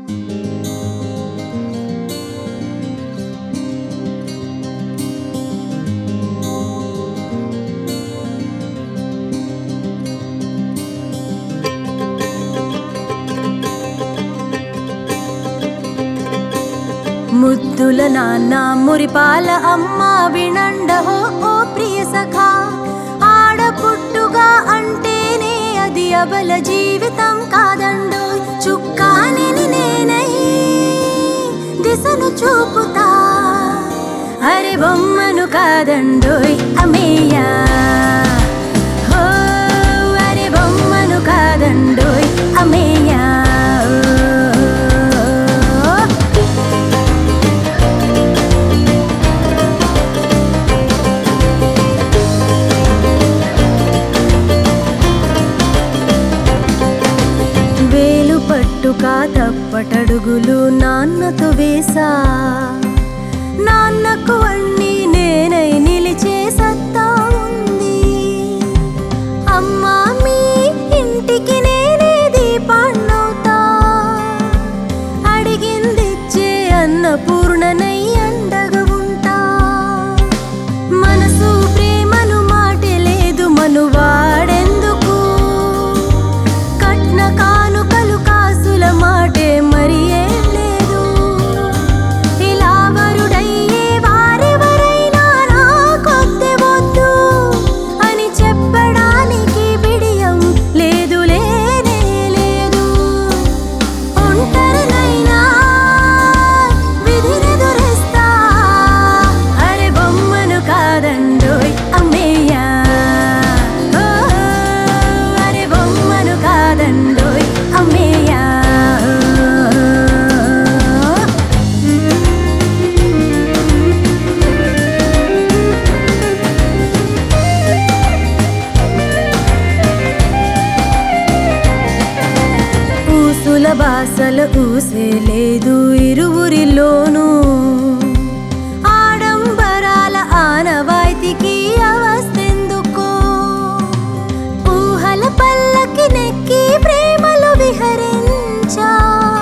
ముద్దుల నాన్న మురిపాల అమ్మ వినండహో ఓ ప్రియ సఖా ఆడపుట్టుగా అంటేనే అది అబల జీవితం కాదండో చుక్కాని నేనై దిశను చూపుతా అరే బొమ్మను కాదండోయ్ అమేయా హో అరే బొమ్మను కాదండోయ్ అమేయా ఓ. వేలు పట్టుక తప్పటడుగులు నాన్నతో వేసా నాన్నకు అన్ని నేనై నిలిచే సత్తా ఉంది అమ్మా మీ ఇంటికి నేనే దీపాన్నవుతా అడిగిందిచ్చే అన్నపూర్ణనై అండగా ఉంటా మనసు ప్రేమను మాటే లేదు మనువాడెందుకు కట్న కానుకలు కాసుల మాటే మరి ఏం లేదు ఇలా వరుడయ్యే వారెవరైనా నాకొద్దే వద్దు అని చెప్పడానికి బిడియం లేదు లేనే లేదు ఒంటరినైనా విధినెదురిస్తా అరే బొమ్మను కాదండోయ్ అమ్మేయ్యా ఓ, అరే బొమ్మను కాదండోయ్ అమ్మేయ్యా ఊసుల బాసల ఊసే లేదు ఇరువురిలోనూ ఆడంబరాల ఆనవాయితీకి అవస్థెందుకో ఊహల పల్లకి నెక్కి ప్రేమలు విహరించా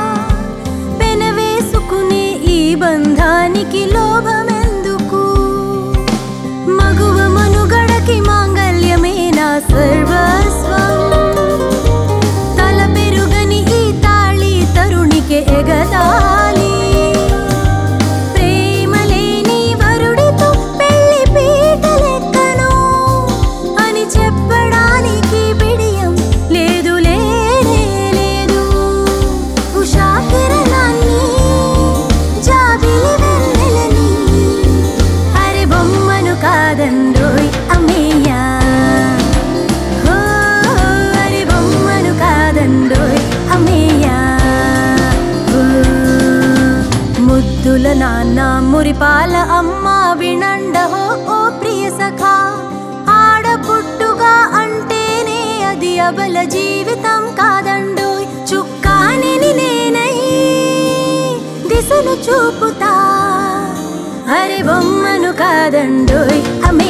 పెనవేసుకునే ఈ బంధానికి లోభమెందుకు మగువ మనుగడకి మాంగల్యమే నా సర్వస్వం తల పెరుగని ఈ తాళి తరుణికి ఎగతాళి ప్రేమ లేని వరుడితో పెళ్లి పీటలెక్కను అని చెప్పడానికి బిడియం లేదు లేనే లేదు ఉషా కిరణాన్ని జాబిలి వెన్నెలని అరే బొమ్మను కాదండోయ్ అమ్మేయ్యా హో అరే బొమ్మను కాదండోయ్ అమ్మేయ్యా ఓ, ముద్దుల నాన్న మురిపాల అమ్మ వినండహో ఓ ప్రియ సఖా ఆడపుట్టుగా అంటేనే అది అబల జీవితం కాదండోయ్ చుక్కాని నేనై దిశను చూపుతా అరే బొమ్మను కాదండోయ్ అమే